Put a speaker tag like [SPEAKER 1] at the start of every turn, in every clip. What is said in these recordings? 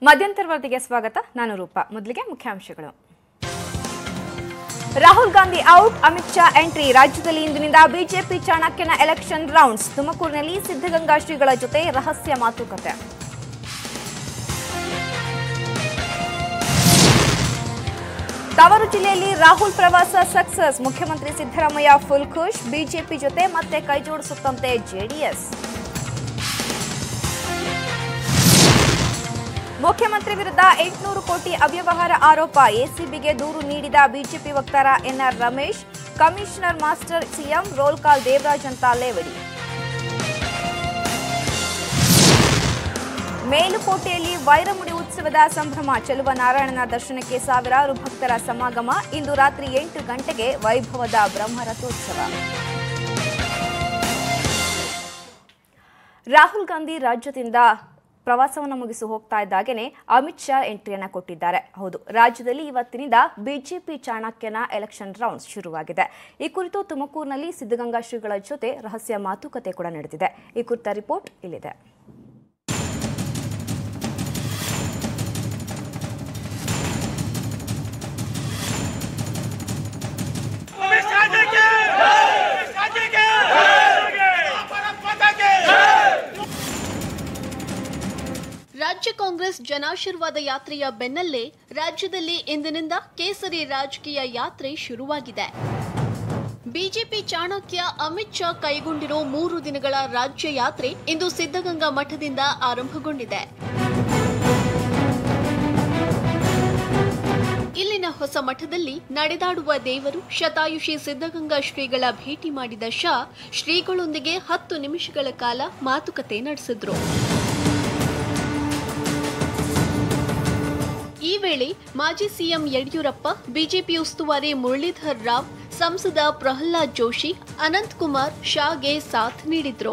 [SPEAKER 1] ಮಧ್ಯಂತರ ವರದಿಗೆ ಸ್ವಾಗತ ನಾನು ರೂಪಾ ಮೊದಲಿಗೆ ಮುಖ್ಯಾಂಶಗಳು ರಾಹುಲ್ ಗಾಂಧಿ ಔಟ್ ಅಮಿತ್ ಶಾ ಎಂಟ್ರಿ ರಾಜ್ಯದಲ್ಲಿ ಇಂದಿನಿಂದ ಬಿಜೆಪಿ ಚಾಣಕ್ಯನ ಎಲೆಕ್ಷನ್ ರೌಂಡ್ಸ್ ತುಮಕೂರಿನಲ್ಲಿ ಸಿದ್ದಗಂಗಾ ಶ್ರೀಗಳ ಜೊತೆ ರಹಸ್ಯ ಮಾತುಕತೆ ತವರು ಜಿಲ್ಲೆಯಲ್ಲಿ ರಾಹುಲ್ ಪ್ರವಾಸ ಸಕ್ಸಸ್ ಮುಖ್ಯಮಂತ್ರಿ ಸಿದ್ದರಾಮಯ್ಯ ಫುಲ್ ಖುಷ್ ಬಿಜೆಪಿ ಜೊತೆ ಮತ್ತೆ ಕೈಜೋಡಿಸುತ್ತಂತೆ ಜೆಡಿಎಸ್ ಮುಖ್ಯಮಂತ್ರಿ ವಿರುದ್ಧ ಎಂಟುನೂರು ಕೋಟಿ ಅವ್ಯವಹಾರ ಆರೋಪ ಎಸಿಬಿಗೆ ದೂರು ನೀಡಿದ ಬಿಜೆಪಿ ವಕ್ತಾರ NR Ramesh commissioner master CM roll call Devaraj ಅಂತ ಲೇವಡಿ ಮೇಲುಕೋಟೆಯಲ್ಲಿ ವೈರಮುಡಿ ಉತ್ಸವದ ಸಂಭ್ರಮ ಚೆಲುವ ನಾರಾಯಣನ ದರ್ಶನಕ್ಕೆ ಸಾವಿರಾರು ಭಕ್ತರ ಸಮಾಗಮ ಇಂದು ರಾತ್ರಿ ಎಂಟು ಗಂಟೆಗೆ ವೈಭವದ ಬ್ರಹ್ಮರಥೋತ್ಸವ ರಾಹುಲ್ ಗಾಂಧಿ ರಾಜ್ಯದಿಂದ ಪ್ರವಾಸವನ್ನು ಮುಗಿಸಿ ಹೋಗ್ತಾ ಇದ್ದಾಗೇನೆ ಅಮಿತ್ ಶಾ ಎಂಟ್ರಿಯನ್ನ ಕೊಟ್ಟಿದ್ದಾರೆ ಹೌದು ರಾಜ್ಯದಲ್ಲಿ ಇವತ್ತಿನಿಂದ ಬಿಜೆಪಿ ಚಾಣಕ್ಯನ ಎಲೆಕ್ಷನ್ ರೌಂಡ್ಸ್ ಶುರುವಾಗಿದೆ ಈ ಕುರಿತು ತುಮಕೂರಿನಲ್ಲಿ ಸಿದ್ದಗಂಗಾ ಶ್ರೀಗಳ ಜೊತೆ ರಹಸ್ಯ ಮಾತುಕತೆ ಕೂಡ ನಡೆದಿದೆ ಈ ಕುರಿತ ರಿಪೋರ್ಟ್ ಇಲ್ಲಿದೆ
[SPEAKER 2] ರಾಜ್ಯ ಕಾಂಗ್ರೆಸ್ ಜನಾಶೀರ್ವಾದ ಯಾತ್ರೆಯ ಬೆನ್ನಲ್ಲೇ ರಾಜ್ಯದಲ್ಲಿ ಇಂದಿನಿಂದ ಕೇಸರಿ ರಾಜಕೀಯ ಯಾತ್ರೆ ಶುರುವಾಗಿದೆ ಬಿಜೆಪಿ ಚಾಣಕ್ಯ ಅಮಿತ್ ಶಾ ಕೈಗೊಂಡಿರೋ ಮೂರು ದಿನಗಳ ರಾಜ್ಯ ಯಾತ್ರೆ ಇಂದು ಸಿದ್ದಗಂಗಾ ಮಠದಿಂದ ಆರಂಭಗೊಂಡಿದೆ ಇಲ್ಲಿನ ಹೊಸ ಮಠದಲ್ಲಿ ನಡೆದಾಡುವ ದೇವರು ಶತಾಯುಷಿ ಸಿದ್ದಗಂಗಾ ಶ್ರೀಗಳ ಭೇಟಿ ಮಾಡಿದ ಶಾ ಶ್ರೀಗಳೊಂದಿಗೆ ಹತ್ತು ನಿಮಿಷಗಳ ಕಾಲ ಮಾತುಕತೆ ನಡೆಸಿದ್ರು ಈ ವೇಳೆ ಮಾಜಿ ಸಿಎಂ ಯಡಿಯೂರಪ್ಪ ಬಿಜೆಪಿ ಉಸ್ತುವಾರಿ ಮುರಳೀಧರ್ ರಾವ್ ಸಂಸದ ಪ್ರಹ್ಲಾದ್ ಜೋಶಿ ಅನಂತ್ ಕುಮಾರ್ ಶಾಗೆ ಸಾಥ್ ನೀಡಿದ್ರು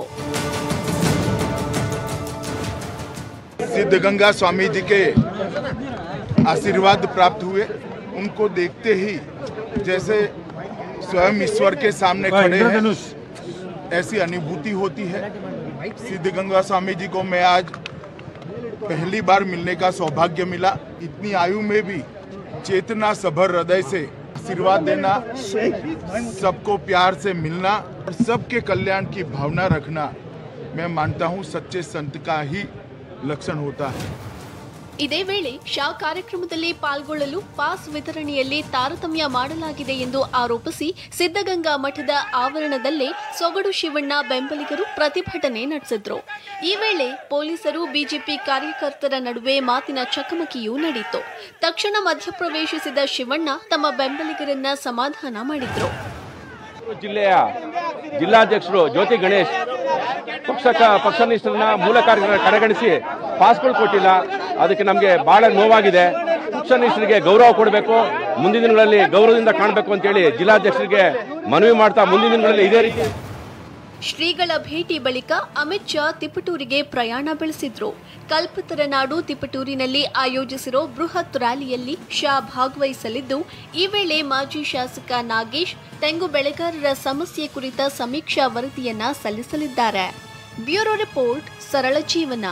[SPEAKER 3] सिद्धगंगा स्वामी जी के आशीर्वाद प्राप्त हुए उनको देखते ही जैसे स्वयं ईश्वर के सामने खड़े हैं ऐसी अनुभूति होती है सिद्धगंगा स्वामी जी को मैं आज पहली बार मिलने का सौभाग्य मिला इतनी आयु में भी चेतना सभर हृदय से आशीर्वाद देना सबको प्यार से मिलना और सबके कल्याण की भावना रखना मैं मानता हूँ सच्चे संत का ही लक्षण होता है
[SPEAKER 2] ಇದೇ ವೇಳೆ ಶಾ ಕಾರ್ಯಕ್ರಮದಲ್ಲಿ ಪಾಲ್ಗೊಳ್ಳಲು ಪಾಸ್ ವಿತರಣೆಯಲ್ಲಿ ತಾರತಮ್ಯ ಮಾಡಲಾಗಿದೆ ಎಂದು ಆರೋಪಿಸಿ ಸಿದ್ದಗಂಗಾ ಮಠದ ಆವರಣದಲ್ಲೇ ಸೊಗಡು ಶಿವಣ್ಣ ಬೆಂಬಲಿಗರು ಪ್ರತಿಭಟನೆ ನಡೆಸಿದ್ರು ಈ ವೇಳೆ ಪೊಲೀಸರು ಬಿಜೆಪಿ ಕಾರ್ಯಕರ್ತರ ನಡುವೆ ಮಾತಿನ ಚಕಮಕಿಯೂ ನಡೆಯಿತು ತಕ್ಷಣ ಮಧ್ಯಪ್ರವೇಶಿಸಿದ ಶಿವಣ್ಣ ತಮ್ಮ ಬೆಂಬಲಿಗರನ್ನ ಸಮಾಧಾನ ಮಾಡಿದ್ರು
[SPEAKER 4] ಜಿಲ್ಲೆಯ ಜಿಲ್ಲಾಧ್ಯಕ್ಷರು ಜ್ಯೋತಿ ಗಣೇಶ್ ಪಕ್ಷ ಪಕ್ಷನಿಷ್ಠರನ್ನ ಮೂಲ ಕಾರ್ಯಕರ್ತರ ಕಡೆಗಣಿಸಿ ಪಾಸ್ಗಳು ಕೊಟ್ಟಿಲ್ಲ ಅದಕ್ಕೆ ನಮಗೆ ಬಹಳ ನೋವಾಗಿದೆ ಪಕ್ಷನಿಷ್ಠರಿಗೆ ಗೌರವ ಕೊಡಬೇಕು ಮುಂದಿನ ದಿನಗಳಲ್ಲಿ ಗೌರವದಿಂದ ಕಾಣಬೇಕು ಅಂತೇಳಿ ಜಿಲ್ಲಾಧ್ಯಕ್ಷರಿಗೆ ಮನವಿ ಮಾಡ್ತಾ ಮುಂದಿನ ದಿನಗಳಲ್ಲಿ ಇದೇ ರೀತಿ
[SPEAKER 2] ಶ್ರೀಗಳ ಭೇಟಿ ಬಳಿಕ ಅಮಿತ್ ಶಾ ತಿಪಟೂರಿಗೆ ಪ್ರಯಾಣ ಬೆಳೆಸಿದ್ರು ಕಲ್ಪತರ ನಾಡು ತಿಪಟೂರಿನಲ್ಲಿ ಆಯೋಜಿಸಿರೋ ಬೃಹತ್ ರ್ಯಾಲಿಯಲ್ಲಿ ಶಾ ಭಾಗವಹಿಸಲಿದ್ದು ಈ ವೇಳೆ ಮಾಜಿ ಶಾಸಕ ನಾಗೇಶ್ ತೆಂಗು ಬೆಳೆಗಾರರ ಸಮಸ್ಯೆ ಕುರಿತ ಸಮೀಕ್ಷಾ ವರದಿಯನ್ನ ಸಲ್ಲಿಸಲಿದ್ದಾರೆ ಬ್ಯೂರೋ ರಿಪೋರ್ಟ್ ಸರಳ ಜೀವನ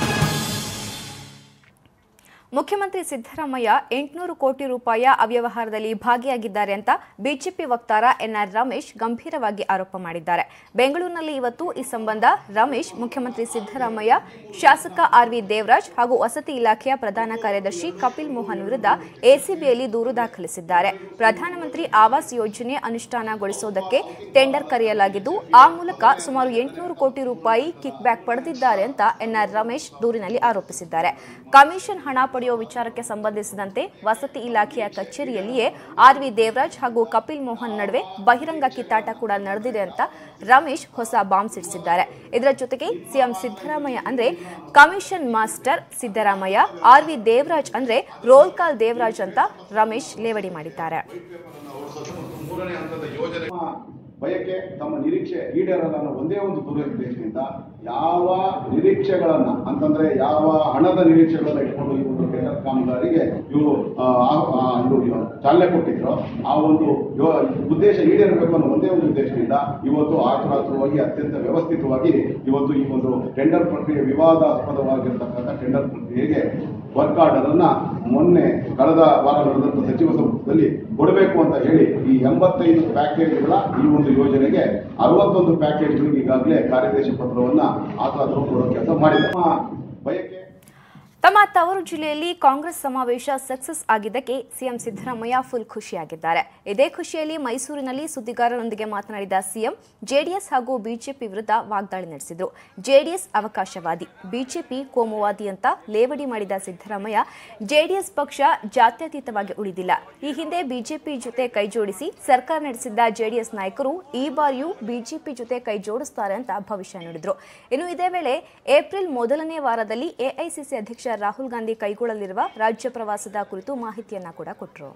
[SPEAKER 1] ಮುಖ್ಯಮಂತ್ರಿ ಸಿದ್ದರಾಮಯ್ಯ ಎಂಟುನೂರು ಕೋಟಿ ರೂಪಾಯಿ ಅವ್ಯವಹಾರದಲ್ಲಿ ಭಾಗಿಯಾಗಿದ್ದಾರೆ ಅಂತ ಬಿಜೆಪಿ ವಕ್ತಾರ ಎನ್ಆರ್ ರಮೇಶ್ ಗಂಭೀರವಾಗಿ ಆರೋಪ ಮಾಡಿದ್ದಾರೆ ಬೆಂಗಳೂರಿನಲ್ಲಿ ಇವತ್ತು ಈ ಸಂಬಂಧ ರಮೇಶ್ ಮುಖ್ಯಮಂತ್ರಿ ಸಿದ್ದರಾಮಯ್ಯ ಶಾಸಕ ಆರ್ ವಿ ದೇವರಾಜ್ ಹಾಗೂ ವಸತಿ ಇಲಾಖೆಯ ಪ್ರಧಾನ ಕಾರ್ಯದರ್ಶಿ ಕಪಿಲ್ ಮೋಹನ್ ವಿರುದ್ಧ ಎಸಿಬಿಯಲ್ಲಿ ದೂರು ದಾಖಲಿಸಿದ್ದಾರೆ ಪ್ರಧಾನಮಂತ್ರಿ ಆವಾಸ್ ಯೋಜನೆ ಅನುಷ್ಠಾನಗೊಳಿಸುವುದಕ್ಕೆ ಟೆಂಡರ್ ಕರೆಯಲಾಗಿದ್ದು ಆ ಮೂಲಕ ಸುಮಾರು ಎಂಟುನೂರು ಕೋಟಿ ರೂಪಾಯಿ ಕಿಕ್ ಬ್ಯಾಕ್ ಪಡೆದಿದ್ದಾರೆ ಅಂತ ಎನ್ಆರ್ ರಮೇಶ್ ದೂರಿನಲ್ಲಿ ಆರೋಪಿಸಿದ್ದಾರೆ ಕಮಿಷನ್ ಹಣ ಪಡೆಯುವ ವಿಚಾರಕ್ಕೆ ಸಂಬಂಧಿಸಿದಂತೆ ವಸತಿ ಇಲಾಖೆಯ ಕಚೇರಿಯಲ್ಲಿಯೇ ಆರ್ ವಿ ದೇವರಾಜ್ ಹಾಗೂ ಕಪಿಲ್ ಮೋಹನ್ ನಡುವೆ ಬಹಿರಂಗ ಕಿತ್ತಾಟ ಕೂಡ ನಡೆದಿದೆ ಅಂತ ರಮೇಶ್ ಹೊಸ ಬಾಂಬ್ ಸಿಡಿಸಿದ್ದಾರೆ ಇದರ ಜೊತೆಗೆ ಸಿಎಂ ಸಿದ್ದರಾಮಯ್ಯ ಅಂದ್ರೆ commission master Siddaramaiah R V Devaraj ಅಂದ್ರೆ ರೋಲ್ ಕಾಲ್ ದೇವರಾಜ್ ಅಂತ ರಮೇಶ್ ಲೇವಡಿ ಮಾಡಿದ್ದಾರೆ
[SPEAKER 5] ತಮ್ಮ ಬಯಕೆ ತಮ್ಮ ನಿರೀಕ್ಷೆ ಈಡೇರಲ್ಲ ಅನ್ನೋ ಒಂದೇ ಒಂದು ದುರುದ್ದೇಶದಿಂದ ಯಾವ ನಿರೀಕ್ಷೆಗಳನ್ನ ಅಂತಂದ್ರೆ ಯಾವ ಹಣದ ನಿರೀಕ್ಷೆಗಳನ್ನ ಇಟ್ಕೊಂಡು ಈ ಒಂದು ಟೆಂಡರ್ ಕಾಮಗಾರಿಗೆ ಇವರು ಆ, ಆ, ಇದು ಚಾಲನೆ ಕೊಟ್ಟಿದ್ರು ಆ ಒಂದು ಯೋ- ಉದ್ದೇಶ ಈಡೇರಬೇಕು ಅನ್ನೋ ಒಂದೇ ಒಂದು ಉದ್ದೇಶದಿಂದ ಇವತ್ತು ಆತುರಾತುರವಾಗಿ ಅತ್ಯಂತ ವ್ಯವಸ್ಥಿತವಾಗಿ ಇವತ್ತು ಈ ಒಂದು ಟೆಂಡರ್ ಪ್ರಕ್ರಿಯೆ ವಿವಾದಾಸ್ಪದವಾಗಿರ್ತಕ್ಕಂಥ ಟೆಂಡರ್ ಪ್ರಕ್ರಿಯೆಗೆ ವರ್ಕ್ ಆರ್ಡರ್ ಅನ್ನ ಮೊನ್ನೆ ಕಳೆದ ವಾರ ನಡೆದಂತ ಸಚಿವ ಸಂಪುಟದಲ್ಲಿ ಕೊಡಬೇಕು ಅಂತ ಹೇಳಿ ಈ ಎಂಬತ್ತೈದು ಪ್ಯಾಕೇಜ್ಗಳ ಈ ಒಂದು ಯೋಜನೆಗೆ ಅರವತ್ತೊಂದು ಪ್ಯಾಕೇಜ್ಗಳಿಗೆ ಈಗಾಗಲೇ ಕಾರ್ಯದರ್ಶಿ ಪತ್ರವನ್ನ ಆತರಾದ್ರು ಕೊಡೋ ಕೆಲಸ ಮಾಡಿದೆ ನಮ್ಮ ಬಯಕೆ
[SPEAKER 1] ತಮ್ಮ ತವರು ಜಿಲ್ಲೆಯಲ್ಲಿ ಕಾಂಗ್ರೆಸ್ ಸಮಾವೇಶ ಸಕ್ಸಸ್ ಆಗಿದ್ದಕ್ಕೆ ಸಿಎಂ ಸಿದ್ದರಾಮಯ್ಯ ಫುಲ್ ಖುಷಿಯಾಗಿದ್ದಾರೆ ಇದೇ ಖುಷಿಯಲ್ಲಿ ಮೈಸೂರಿನಲ್ಲಿ ಸುದ್ದಿಗಾರರೊಂದಿಗೆ ಮಾತನಾಡಿದ ಸಿಎಂ ಜೆಡಿಎಸ್ ಹಾಗೂ ಬಿಜೆಪಿ ವಿರುದ್ಧ ವಾಗ್ದಾಳಿ ನಡೆಸಿದರು ಜೆಡಿಎಸ್ ಅವಕಾಶವಾದಿ ಬಿಜೆಪಿ ಕೋಮುವಾದಿ ಅಂತ ಲೇವಡಿ ಮಾಡಿದ ಸಿದ್ದರಾಮಯ್ಯ ಜೆಡಿಎಸ್ ಪಕ್ಷ ಜಾತ್ಯತೀತವಾಗಿ ಉಳಿದಿಲ್ಲ ಈ ಹಿಂದೆ ಬಿಜೆಪಿ ಜೊತೆ ಕೈಜೋಡಿಸಿ ಸರ್ಕಾರ ನಡೆಸಿದ್ದ ಜೆಡಿಎಸ್ ನಾಯಕರು ಈ ಬಾರಿಯೂ ಬಿಜೆಪಿ ಜೊತೆ ಕೈ ಜೋಡಿಸುತ್ತಾರೆ ಅಂತ ಭವಿಷ್ಯ ನುಡಿದ್ರು ಇನ್ನು ಇದೇ ವೇಳೆ ಏಪ್ರಿಲ್ ಮೊದಲನೇ ವಾರದಲ್ಲಿ ಎಐಸಿಸಿ ಅಧ್ಯಕ್ಷ ರಾಹುಲ್ ಗಾಂಧಿ ಕೈಗೊಳ್ಳಲಿರುವ ರಾಜ್ಯ ಪ್ರವಾಸದ ಕುರಿತು ಮಾಹಿತಿಯನ್ನ ಕೂಡ ಕೊಟ್ಟರು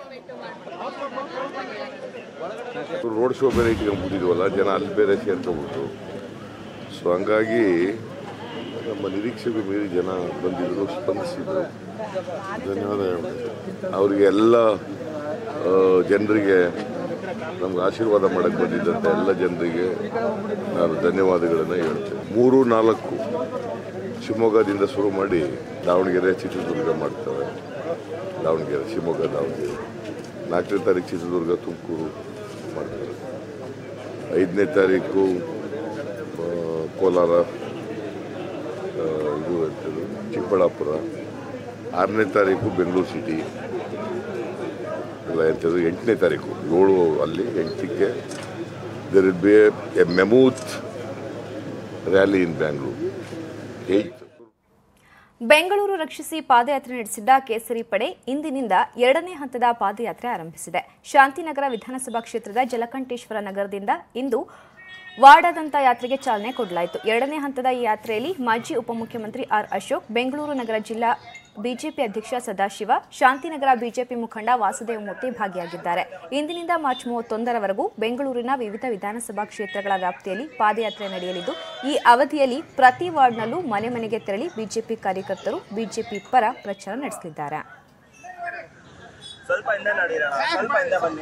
[SPEAKER 6] ರೋಡ್ ಶೋ ಬೇರೆ ಇಟ್ಕೊಂಡ್ಬಿಟ್ಟಿದ್ವಲ್ಲ ಜನ ಅಲ್ಲಿ ಬೇರೆ ಸೇರ್ಕೊಂಡ್ಬಿಟ್ರು ಸೊ ಹಂಗಾಗಿ ನಮ್ಮ ನಿರೀಕ್ಷೆಗೂ ಮೀರಿ ಜನ ಬಂದಿದ್ರು ಸ್ಪಂದಿಸಿದ್ರು ಧನ್ಯವಾದ ಹೇಳ್ಬೇಕು. ಅವರಿಗೆ ಎಲ್ಲ ಆ, ಜನರಿಗೆ ನಮ್ಗೆ ಆಶೀರ್ವಾದ ಮಾಡಕ್ಕೆ ಬಂದಿದ್ದಂಥ ಎಲ್ಲ ಜನರಿಗೆ ನಾನು ಧನ್ಯವಾದಗಳನ್ನು ಹೇಳ್ತೇನೆ ಮೂರು ನಾಲ್ಕು ಶಿವಮೊಗ್ಗದಿಂದ ಶುರು ಮಾಡಿ ದಾವಣಗೆರೆ ಚಿತ್ರದುರ್ಗ ಮಾಡ್ತಾರೆ ದಾವಣಗೆರೆ ಶಿವಮೊಗ್ಗ ದಾವಣಗೆರೆ ನಾಲ್ಕನೇ ತಾರೀಕು ಚಿತ್ರದುರ್ಗ ತುಮಕೂರು ಮಾಡ್ತಾರೆ ಐದನೇ ತಾರೀಕು ಆ, ಕೋಲಾರ ಆ, ಇದು ಎಂಥದ್ದು ಚಿಕ್ಕಬಳ್ಳಾಪುರ ಆರನೇ ತಾರೀಕು ಬೆಂಗಳೂರು ಸಿಟಿ ಇಲ್ಲ ಎಂಥದ್ದು ಎಂಟನೇ ತಾರೀಕು ಏಳು ಅಲ್ಲಿ ಎಂಟಕ್ಕೆ there will be a mammoth rally in Bangalore eighth
[SPEAKER 1] Bengaluru ರಕ್ಷಿಸಿ ಪಾದಯಾತ್ರೆ ನಡೆಸಿದ್ದ ಕೇಸರಿ ಪಡೆ ಇಂದಿನಿಂದ ಎರಡನೇ ಹಂತದ ಪಾದಯಾತ್ರೆ ಆರಂಭಿಸಿದೆ ಶಾಂತಿನಗರ ವಿಧಾನಸಭಾ ಕ್ಷೇತ್ರದ ಜಲಕಂಠೇಶ್ವರ ನಗರದಿಂದ ಇಂದು ವಾಡಾದಂತ ಯಾತ್ರೆಗೆ ಚಾಲನೆ ಕೊಡಲಾಯಿತು ಎರಡನೇ ಹಂತದ ಈ ಯಾತ್ರೆಯಲ್ಲಿ ಮಾಜಿ ಉಪಮುಖ್ಯಮಂತ್ರಿ ಆರ್ ಅಶೋಕ್ ಬೆಂಗಳೂರು ನಗರ ಜಿಲ್ಲಾ ಬಿಜೆಪಿ ಅಧ್ಯಕ್ಷ ಸದಾಶಿವ ಶಾಂತಿನಗರ ಬಿಜೆಪಿ ಮುಖಂಡ ವಾಸುದೇವ ಮೂರ್ತಿ ಭಾಗಿಯಾಗಿದ್ದಾರೆ ಇಂದಿನಿಂದ ಮಾರ್ಚ್ ಮೂವತ್ತೊಂದರವರೆಗೂ ಬೆಂಗಳೂರಿನ ವಿವಿಧ ವಿಧಾನಸಭಾ ಕ್ಷೇತ್ರಗಳ ವ್ಯಾಪ್ತಿಯಲ್ಲಿ ಪಾದಯಾತ್ರೆ ನಡೆಯಲಿದ್ದು ಈ ಅವಧಿಯಲ್ಲಿ ಪ್ರತಿ ವಾರ್ಡ್ನಲ್ಲೂ ಮನೆ ಮನೆಗೆ ತೆರಳಿ ಬಿಜೆಪಿ ಕಾರ್ಯಕರ್ತರು ಬಿಜೆಪಿ ಪರ ಪ್ರಚಾರ ನಡೆಸಲಿದ್ದಾರೆ
[SPEAKER 7] ಸ್ವಲ್ಪ ಹಿಂದೆ ನಡೀರೋಣ ಸ್ವಲ್ಪ ಹಿಂದೆ ಬನ್ನಿ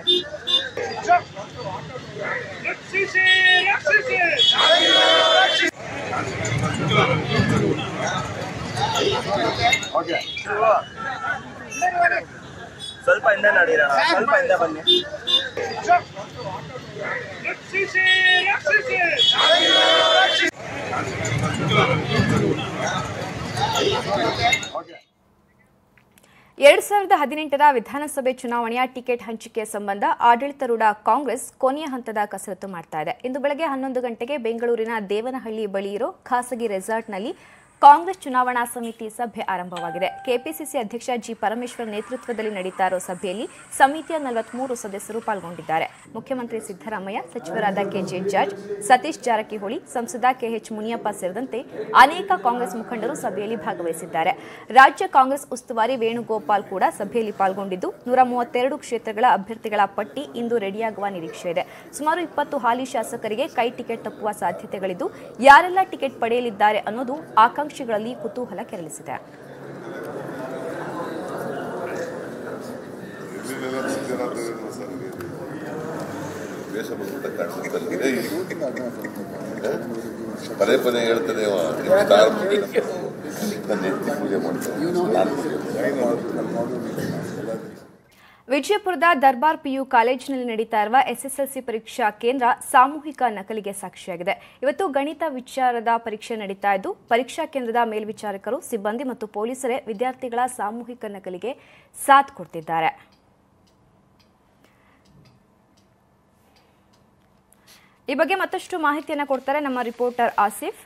[SPEAKER 7] ಓಕೆ ಸ್ವಲ್ಪ ಹಿಂದೆ ನಡೀರೋಣ ಸ್ವಲ್ಪ ಹಿಂದೆ ಬನ್ನಿ
[SPEAKER 1] ಎರಡ್ ಸಾವಿರದ ಹದಿನೆಂಟರ ವಿಧಾನಸಭೆ ಚುನಾವಣೆಯ ಟಿಕೆಟ್ ಹಂಚಿಕೆ ಸಂಬಂಧ ಆಡಳಿತಾರೂಢ ಕಾಂಗ್ರೆಸ್ ಕೊನೆಯ ಹಂತದ ಕಸರತ್ತು ಮಾಡ್ತಾ ಇದೆ ಇಂದು ಬೆಳಗ್ಗೆ ಹನ್ನೊಂದು ಗಂಟೆಗೆ ಬೆಂಗಳೂರಿನ ದೇವನಹಳ್ಳಿ ಬಳಿ ಇರೋ ಖಾಸಗಿ ರೆಸಾರ್ಟ್ನಲ್ಲಿ ಕಾಂಗ್ರೆಸ್ ಚುನಾವಣಾ ಸಮಿತಿ ಸಭೆ ಆರಂಭವಾಗಿದೆ ಕೆಪಿಸಿಸಿ ಅಧ್ಯಕ್ಷ ಜಿ ಪರಮೇಶ್ವರ್ ನೇತೃತ್ವದಲ್ಲಿ ನಡೀತಾ ಇರೋ ಸಭೆಯಲ್ಲಿ ಸಮಿತಿಯ ನಲವತ್ಮೂರು ಸದಸ್ಯರು ಪಾಲ್ಗೊಂಡಿದ್ದಾರೆ ಮುಖ್ಯಮಂತ್ರಿ ಸಿದ್ದರಾಮಯ್ಯ ಸಚಿವರಾದ ಕೆಜೆ ಜಾರ್ಜ್ ಸತೀಶ್ ಜಾರಕಿಹೊಳಿ ಸಂಸದ ಕೆಎಚ್ ಮುನಿಯಪ್ಪ ಸೇರಿದಂತೆ ಅನೇಕ ಕಾಂಗ್ರೆಸ್ ಮುಖಂಡರು ಸಭೆಯಲ್ಲಿ ಭಾಗವಹಿಸಿದ್ದಾರೆ ರಾಜ್ಯ ಕಾಂಗ್ರೆಸ್ ಉಸ್ತುವಾರಿ ವೇಣುಗೋಪಾಲ್ ಕೂಡ ಸಭೆಯಲ್ಲಿ ಪಾಲ್ಗೊಂಡಿದ್ದು ನೂರ ಮೂವತ್ತೆರಡು ಕ್ಷೇತ್ರಗಳ ಅಭ್ಯರ್ಥಿಗಳ ಪಟ್ಟಿ ಇಂದು ರೆಡಿಯಾಗುವ ನಿರೀಕ್ಷೆ ಇದೆ ಸುಮಾರು ಇಪ್ಪತ್ತು ಹಾಲಿ ಶಾಸಕರಿಗೆ ಕೈ ಟಿಕೆಟ್ ತಪ್ಪುವ ಸಾಧ್ಯತೆಗಳಿದ್ದು ಯಾರೆಲ್ಲ ಟಿಕೆಟ್ ಪಡೆಯಲಿದ್ದಾರೆ ಅನ್ನೋದು ಆಕಾಂಕ್ಷಿಗಳಲ್ಲಿ ಕುತೂಹಲ ಕೆರಳಿಸಿದೆ
[SPEAKER 6] ವೇಷ ಬಂದ್ಬಿಟ್ಟ ಕಾಣಿಸುತ್ತಲ್ಲಿ ಪದೇ ಪದೇ ಹೇಳ್ತಾನೆ ಅವ ನಿಮ್ಮ ಸ್ಟಾರ್ ನನ್ನ ಹೆಂಡತಿ ಪೂಜೆ ಮಾಡ್ತಾನೆ ನಾನು ಪೂಜೆ ಮಾಡ್ತೀನಿ.
[SPEAKER 1] ವಿಜಯಪುರದ ದರ್ಬಾರ್ ಪಿಯು ಕಾಲೇಜಿನಲ್ಲಿ ನಡೀತಾ ಇರುವ ಎಸ್ಎಸ್ಎಲ್ಸಿ ಪರೀಕ್ಷಾ ಕೇಂದ್ರ ಸಾಮೂಹಿಕ ನಕಲಿಗೆ ಸಾಕ್ಷಿಯಾಗಿದೆ ಇವತ್ತು ಗಣಿತ ವಿಚಾರದ ಪರೀಕ್ಷೆ ನಡೀತಾ ಇದ್ದು ಪರೀಕ್ಷಾ ಕೇಂದ್ರದ ಮೇಲ್ವಿಚಾರಕರು ಸಿಬ್ಬಂದಿ ಮತ್ತು ಪೊಲೀಸರೇ ವಿದ್ಯಾರ್ಥಿಗಳ ಸಾಮೂಹಿಕ ನಕಲಿಗೆ ಸಾಥ್ ಕೊಡ್ತಿದ್ದಾರೆ ಈ ಬಗ್ಗೆ ಮತ್ತಷ್ಟು ಮಾಹಿತಿಯನ್ನು ಕೊಡ್ತಾರೆ ನಮ್ಮ ರಿಪೋರ್ಟರ್ ಆಸಿಫ್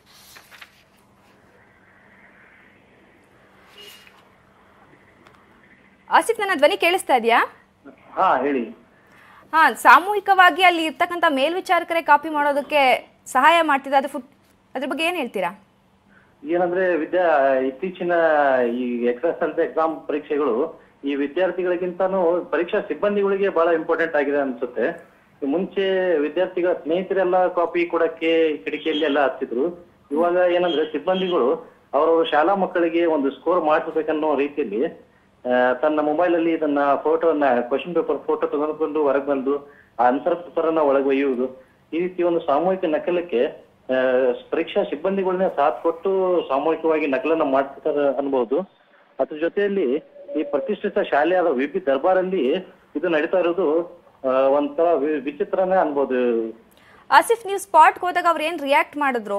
[SPEAKER 1] ಆಸಿಫ್ ನನ್ನ ಧ್ವನಿ ಕೇಳಿಸ್ತಾ ಇದೆಯಾ
[SPEAKER 8] ಹಾ ಹೇಳಿ
[SPEAKER 1] ಹಾ ಸಾಮೂಹಿಕವಾಗಿ ಅಲ್ಲಿ ಇರ್ತಕ್ಕಂಥ ಮೇಲ್ವಿಚಾರಕರೇ ಕಾಪಿ ಮಾಡೋದಕ್ಕೆ ಸಹಾಯ ಮಾಡ್ತಿದ್ದ ಅದು ಫುಟ್ ಅದ್ರ ಬಗ್ಗೆ ಏನ್ ಹೇಳ್ತೀರಾ
[SPEAKER 8] ಏನಂದ್ರೆ ವಿದ್ಯಾ ಇತ್ತೀಚಿನ ಈ ಎಕ್ಸಸ್ ಎಕ್ಸಾಮ್ ಪರೀಕ್ಷೆಗಳು ಈ ವಿದ್ಯಾರ್ಥಿಗಳಿಗಿಂತಾನು ಪರೀಕ್ಷಾ ಸಿಬ್ಬಂದಿಗಳಿಗೆ ಬಹಳ ಇಂಪಾರ್ಟೆಂಟ್ ಆಗಿದೆ ಅನ್ಸುತ್ತೆ ಈ ಮುಂಚೆ ವಿದ್ಯಾರ್ಥಿಗಳ ಸ್ನೇಹಿತರೆಲ್ಲ ಕಾಪಿ ಕೊಡಕ್ಕೆ ಕಿಟಕಿಯಲ್ಲಿ ಎಲ್ಲ ಹತ್ತಿದ್ರು ಇವಾಗ ಏನಂದ್ರೆ ಸಿಬ್ಬಂದಿಗಳು ಅವರವ್ರ ಶಾಲಾ ಮಕ್ಕಳಿಗೆ ಒಂದು ಸ್ಕೋರ್ ಮಾಡಿಸ್ಬೇಕನ್ನೋ ರೀತಿಯಲ್ಲಿ ಆ, ತನ್ನ ಮೊಬೈಲ್ ಅಲ್ಲಿ ಇದನ್ನ ಫೋಟೋನ ಕ್ವಶನ್ ಪೇಪರ್ ಫೋಟೋ ತೆಗೆದುಕೊಂಡು ಹೊರಗೆ ಬಂದು ಆ ಆನ್ಸರ್ ಪೇಪರ್ ಅನ್ನ ಒಳಗೆ ಒಯ್ಯುವುದು ಈ ರೀತಿ ಒಂದು ಸಾಮೂಹಿಕ ನಕಲಕ್ಕೆ ಆ, ಪರೀಕ್ಷಾ ಸಿಬ್ಬಂದಿಗಳನ್ನೇ ಸಾಥ್ ಕೊಟ್ಟು ಸಾಮೂಹಿಕವಾಗಿ ನಕಲನ್ನ ಮಾಡ್ತಿದ್ದಾರೆ ಅನ್ಬಹುದು ಅದ್ರ ಜೊತೆಯಲ್ಲಿ ಈ ಪ್ರತಿಷ್ಠಿತ ಶಾಲೆಯಾದ ವಿ ಪಿ ದರ್ಬಾರಲ್ಲಿ ಇದು ನಡೀತಾ ಇರೋದು ಆ, ಒಂಥರ ವಿ- ವಿಚಿತ್ರನೇ ಅನ್ಬೋದು
[SPEAKER 1] ಆಸಿಫ್ ನೀವು ಸ್ಪಾಟ್ಗೆ ಹೋದಾಗ ಅವ್ರು ಏನು ರಿಯಾಕ್ಟ್ ಮಾಡಿದ್ರು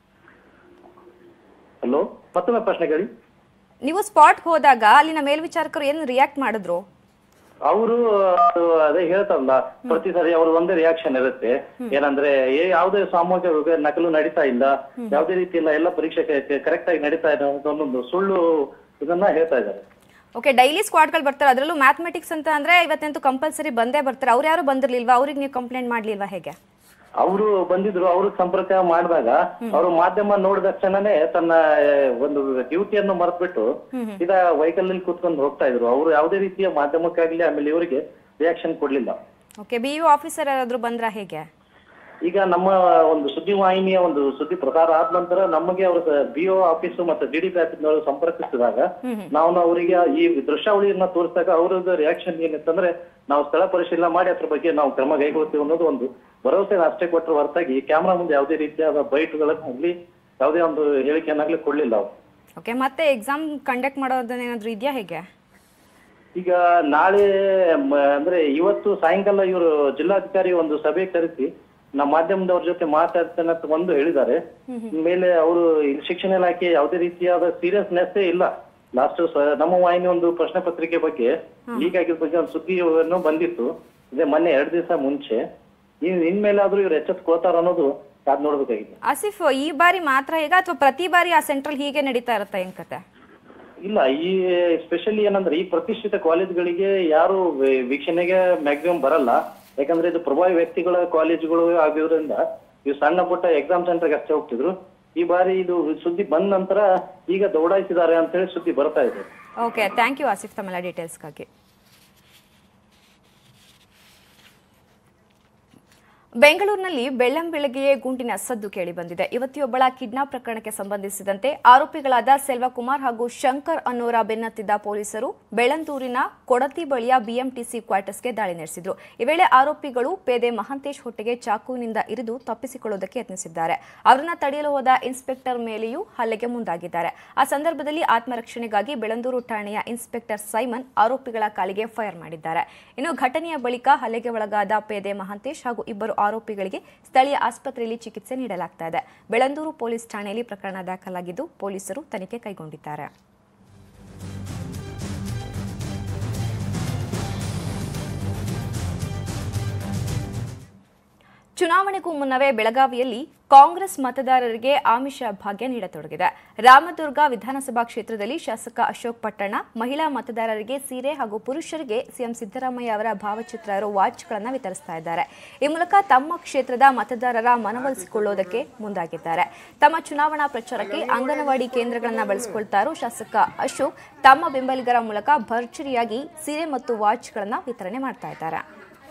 [SPEAKER 8] ಹಲೋ ಮತ್ತೊಮ್ಮೆ ಪ್ರಶ್ನೆ ಕೇಳಿ
[SPEAKER 1] ನೀವು ಸ್ಪಾಟ್ಗೆ ಹೋದಾಗ ಅಲ್ಲಿನ ಮೇಲ್ವಿಚಾರಕರು ಏನು ರಿಯಾಕ್ಟ್ ಮಾಡಿದ್ರು
[SPEAKER 8] ಅವರು ಅದೇ ಹೇಳ್ತಾರಲ್ಲ ಪ್ರತಿ ಸಾರಿ ಅವ್ರ ಒಂದೇ ರಿಯಾಕ್ಷನ್ ಇರುತ್ತೆ ಏನಂದ್ರೆ ಏ ಯಾವುದೇ ಸಾಮೂಹಿಕ ವಿಭ- ನಕಲು ನಡೀತಾ ಇಲ್ಲ ಯಾವುದೇ ರೀತಿ ಇಲ್ಲ ಎಲ್ಲ ಪರೀಕ್ಷೆ ಕರೆಕ್ಟ್ ಆಗಿ ನಡೀತಾ ಇದೆ ಅಂತ ಒಂದೊಂದು ಸುಳ್ಳು ಇದನ್ನ ಹೇಳ್ತಾ ಇದ್ದಾರೆ
[SPEAKER 1] ಓಕೆ ಡೈಲಿ ಸ್ಕ್ವಾಡ್ಗಳು ಬರ್ತಾರೆ ಅದರಲ್ಲೂ ಮ್ಯಾಥಮೆಟಿಕ್ಸ್ ಅಂತ ಅಂದ್ರೆ ಇವತ್ತಂತೂ ಕಂಪಲ್ಸರಿ ಬಂದೇ ಬರ್ತಾರೆ ಅವ್ರು ಯಾರು ಬಂದಿರ್ಲಿಲ್ವಾ ಅವ್ರಿಗೆ ನೀವು ಕಂಪ್ಲೇಂಟ್ ಮಾಡ್ಲಿಲ್ವಾ ಹೇಗೆ
[SPEAKER 8] ಅವರು ಬಂದಿದ್ರು ಅವರು ಸಂಪರ್ಕ ಮಾಡಿದಾಗ ಅವರು ಮಾಧ್ಯಮ ನೋಡಿದ ತಕ್ಷಣನೇ ತನ್ನ ಆ, ಒಂದು ಡ್ಯೂಟಿಯನ್ನು ಮರೆತ್ಬಿಟ್ಟು ಇದ ವೆಹಿಕಲ್ ಅಲ್ಲಿ ಕೂತ್ಕೊಂಡು ಹೋಗ್ತಾ ಇದ್ರು ಅವರು ಯಾವುದೇ ರೀತಿಯ ಮಾಧ್ಯಮಕ್ಕಾಗ್ಲಿ ಆಮೇಲೆ ಇವರಿಗೆ ರಿಯಾಕ್ಷನ್ ಕೊಡ್ಲಿಲ್ಲ
[SPEAKER 1] ಓಕೆ ಬಿ ಯು ಆಫೀಸರ್ ಯಾರಾದ್ರೂ ಬಂದ್ರಾ ಹೇಗೆ
[SPEAKER 8] ಈಗ ನಮ್ಮ ಒಂದು ಸುದ್ದಿ ವಾಹಿನಿಯ ಒಂದು ಸುದ್ದಿ ಪ್ರಸಾರ ಆದ ನಂತರ ನಮಗೆ ಅವರ ಬಿಒ ಆಫೀಸ್ ಮತ್ತೆ ಡಿ ಡಿ ಪಿ ಆಫೀಸ್ನವರು ಸಂಪರ್ಕಿಸಿದಾಗ ನಾವು ಅವರಿಗೆ ಈ ದೃಶ್ಯಾವಳಿಯನ್ನ ತೋರಿಸಿದಾಗ ಅವರದ್ದು ರಿಯಾಕ್ಷನ್ ಏನಿತ್ತಂದ್ರೆ ನಾವು ಸ್ಥಳ ಪರಿಶೀಲನೆ ಮಾಡಿ ಅದ್ರ ಬಗ್ಗೆ ನಾವು ಕ್ರಮ ಕೈಗೊಳ್ತೀವಿ ಅನ್ನೋದು ಒಂದು ಭರವಸೆ ಅಷ್ಟೇ ಕೊಟ್ಟರೆ ಹೊರತಾಗಿ ಕ್ಯಾಮ್ರಾ ಮುಂದೆ ಯಾವುದೇ ರೀತಿಯಾದ ಬೈಟ್ಗಳನ್ನಾಗ್ಲಿ ಯಾವುದೇ ಒಂದು ಹೇಳಿಕೆಯನ್ನಾಗ್ಲಿ ಕೊಡ್ಲಿಲ್ಲ ಅವ್ರು
[SPEAKER 1] ಓಕೆ ಮತ್ತೆ ಎಕ್ಸಾಮ್ ಕಂಡಕ್ಟ್ ಮಾಡೋದೇನಾದ್ರೂ ಇದೆಯಾ ಹೇಗೆ
[SPEAKER 8] ಈಗ ನಾಳೆ ಮ- ಅಂದ್ರೆ ಇವತ್ತು ಸಾಯಂಕಾಲ ಇವರು ಜಿಲ್ಲಾಧಿಕಾರಿ ಒಂದು ಸಭೆ ಕರೆಸಿ ನಮ್ಮ ಮಾಧ್ಯಮದವ್ರ ಜೊತೆ ಮಾತಾಡ್ತೇನೆ ಅಂತ ಒಂದು ಹೇಳಿದ್ದಾರೆ ಮೇಲೆ ಅವರು ಶಿಕ್ಷಣ ಇಲಾಖೆ ಯಾವುದೇ ರೀತಿಯಾದ ಸೀರಿಯಸ್ನೆಸ್ ಇಲ್ಲ ಲಾಸ್ಟ್ ನಮ್ಮ ವಾಹಿನಿ ಒಂದು ಪ್ರಶ್ನೆ ಪತ್ರಿಕೆ ಬಗ್ಗೆ ಲೀಕ್ ಆಗಿದ ಬಗ್ಗೆ ಒಂದು ಸುದ್ದಿಯನ್ನು ಬಂದಿತ್ತು ಇದೇ ಮೊನ್ನೆ ಎರಡು ದಿವಸ ಮುಂಚೆ ಇನ್ ಇನ್ಮೇಲಾದ್ರೂ ಇವ್ರು ಎಚ್ಚೆತ್ಕೋತಾರ ಅನ್ನೋದು ಕಾದ್ ನೋಡ್ಬೇಕಾಗಿದೆ
[SPEAKER 1] ಆಸಿಫ್ ಈ ಬಾರಿ ಮಾತ್ರ ಹೇಗ ಅಥವಾ ಪ್ರತಿ ಬಾರಿ ಆ ಸೆಂಟ್ರಲ್ ಹೀಗೆ ನಡೀತಾ ಇರುತ್ತೆ ಏನ್ ಕತೆ
[SPEAKER 8] ಇಲ್ಲ ಈ ಸ್ಪೆಷಲಿ ಏನಂದ್ರೆ ಈ ಪ್ರತಿಷ್ಠಿತ ಕಾಲೇಜ್ಗಳಿಗೆ ಯಾರು ವೇ- ವೀಕ್ಷಣೆಗೆ ಮ್ಯಾಕ್ಸಿಮಮ್ ಬರಲ್ಲ ಯಾಕಂದ್ರೆ ಇದು ಪ್ರಭಾವಿ ವ್ಯಕ್ತಿಗಳ ಕಾಲೇಜುಗಳು ಆಗಿರೋದ್ರಿಂದ ಇವು ಸಣ್ಣ ಪುಟ್ಟ ಎಕ್ಸಾಮ್ ಸೆಂಟರ್ಗೆ ಅಷ್ಟೇ ಹೋಗ್ತಿದ್ರು ಈ ಬಾರಿ ಇದು ಸುದ್ದಿ ಬಂದ ನಂತರ ಈಗ ದೌಡಾಯಿಸಿದ್ದಾರೆ ಅಂತ ಹೇಳಿ ಸುದ್ದಿ ಬರ್ತಾ ಇದೆ
[SPEAKER 1] ಓಕೆ ಥ್ಯಾಂಕ್ ಯು ಆಸಿಫ್ ತಮ್ಮೆಲ್ಲ ಡೀಟೇಲ್ಸ್ಗಾಗಿ ಬೆಂಗಳೂರಿನಲ್ಲಿ ಬೆಳ್ಳಂ ಬೆಳಗ್ಗೆಯೇ ಗುಂಡಿನ ಸದ್ದು ಕೇಳಿಬಂದಿದೆ ಯುವತಿಯೊಬ್ಬಳ ಕಿಡ್ನಾಪ್ ಪ್ರಕರಣಕ್ಕೆ ಸಂಬಂಧಿಸಿದಂತೆ ಆರೋಪಿಗಳಾದ ಸೆಲ್ವಕುಮಾರ್ ಹಾಗೂ ಶಂಕರ್ ಅನ್ನೋರ ಬೆನ್ನತ್ತಿದ್ದ ಪೊಲೀಸರು ಬೆಳ್ಳಂದೂರಿನ ಕೊಡತಿ ಬಳಿಯ ಬಿಎಂಟಿಸಿ ಕ್ವಾರ್ಟರ್ಸ್ಗೆ ದಾಳಿ ನಡೆಸಿದ್ರು ಈ ವೇಳೆ ಆರೋಪಿಗಳು ಪೇದೆ ಮಹಾಂತೇಶ್ ಹೊಟ್ಟೆಗೆ ಚಾಕುವಿನಿಂದ ಇರಿದು ತಪ್ಪಿಸಿಕೊಳ್ಳುವುದಕ್ಕೆ ಯತ್ನಿಸಿದ್ದಾರೆ ಅವರನ್ನ ತಡೆಯಲು ಹೋದ ಇನ್ಸ್ಪೆಕ್ಟರ್ ಮೇಲೆಯೂ ಹಲ್ಲೆಗೆ ಮುಂದಾಗಿದ್ದಾರೆ ಆ ಸಂದರ್ಭದಲ್ಲಿ ಆತ್ಮರಕ್ಷಣೆಗಾಗಿ ಬೆಳಂದೂರು ಠಾಣೆಯ ಇನ್ಸ್ಪೆಕ್ಟರ್ ಸೈಮನ್ ಆರೋಪಿಗಳ ಕಾಲಿಗೆ ಫೈರ್ ಮಾಡಿದ್ದಾರೆ ಇನ್ನು ಘಟನೆಯ ಬಳಿಕ ಹಲ್ಲೆಗೆ ಒಳಗಾದ ಪೇದೆ ಮಹಾಂತೇಶ್ ಹಾಗೂ ಇಬ್ಬರು ಆರೋಪಿಗಳಿಗೆ ಸ್ಥಳೀಯ ಆಸ್ಪತ್ರೆಯಲ್ಲಿ ಚಿಕಿತ್ಸೆ ನೀಡಲಾಗ್ತಾ ಇದೆ ಬೆಳಂದೂರು ಪೊಲೀಸ್ ಠಾಣೆಯಲ್ಲಿ ಪ್ರಕರಣ ದಾಖಲಾಗಿದ್ದು ಪೊಲೀಸರು ತನಿಖೆ ಕೈಗೊಂಡಿದ್ದಾರೆ ಚುನಾವಣೆಗೂ ಮುನ್ನವೇ ಬೆಳಗಾವಿಯಲ್ಲಿ ಕಾಂಗ್ರೆಸ್ ಮತದಾರರಿಗೆ ಆಮಿಷ ಭಾಗ್ಯ ನೀಡತೊಡಗಿದೆ ರಾಮದುರ್ಗ ವಿಧಾನಸಭಾ ಕ್ಷೇತ್ರದಲ್ಲಿ ಶಾಸಕ ಅಶೋಕ್ ಪಟ್ಟಣ ಮಹಿಳಾ ಮತದಾರರಿಗೆ ಸೀರೆ ಹಾಗೂ ಪುರುಷರಿಗೆ ಸಿಎಂ ಸಿದ್ದರಾಮಯ್ಯ ಅವರ ಭಾವಚಿತ್ರ ಇರೋ ವಾಚ್ಗಳನ್ನು ವಿತರಿಸ್ತಾ ಇದ್ದಾರೆ ಈ ಮೂಲಕ ತಮ್ಮ ಕ್ಷೇತ್ರದ ಮತದಾರರ ಮನವೊಲಿಸಿಕೊಳ್ಳುವುದಕ್ಕೆ ಮುಂದಾಗಿದ್ದಾರೆ ತಮ್ಮ ಚುನಾವಣಾ ಪ್ರಚಾರಕ್ಕೆ ಅಂಗನವಾಡಿ ಕೇಂದ್ರಗಳನ್ನು ಬಳಸಿಕೊಳ್ತಾ ಇರೋ ಶಾಸಕ ಅಶೋಕ್ ತಮ್ಮ ಬೆಂಬಲಿಗರ ಮೂಲಕ ಭರ್ಜರಿಯಾಗಿ ಸೀರೆ ಮತ್ತು ವಾಚ್ಗಳನ್ನು ವಿತರಣೆ ಮಾಡ್ತಾ ಇದ್ದಾರೆ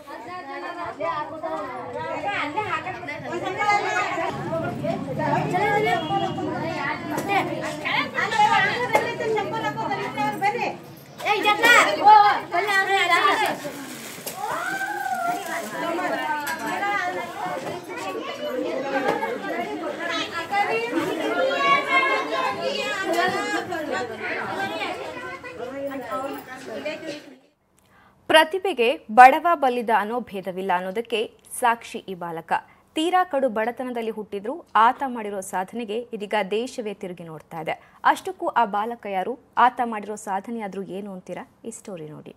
[SPEAKER 1] ಪ್ರತಿಭೆಗೆ ಬಡವ ಬಲ್ಲಿದ ಅನ್ನೋ ಭೇದವಿಲ್ಲ ಅನ್ನೋದಕ್ಕೆ ಸಾಕ್ಷಿ ಈ ಬಾಲಕ ತೀರಾ ಕಡು ಬಡತನದಲ್ಲಿ ಹುಟ್ಟಿದ್ರು ಆತ ಮಾಡಿರೋ ಸಾಧನೆಗೆ ಇದೀಗ ದೇಶವೇ ತಿರುಗಿ ನೋಡ್ತಾ ಇದೆ ಅಷ್ಟಕ್ಕೂ ಆ ಬಾಲಕ ಯಾರು ಆತ ಮಾಡಿರೋ ಸಾಧನೆ ಆದ್ರೂ ಏನು ಅಂತೀರಾ ಈ ಸ್ಟೋರಿ ನೋಡಿ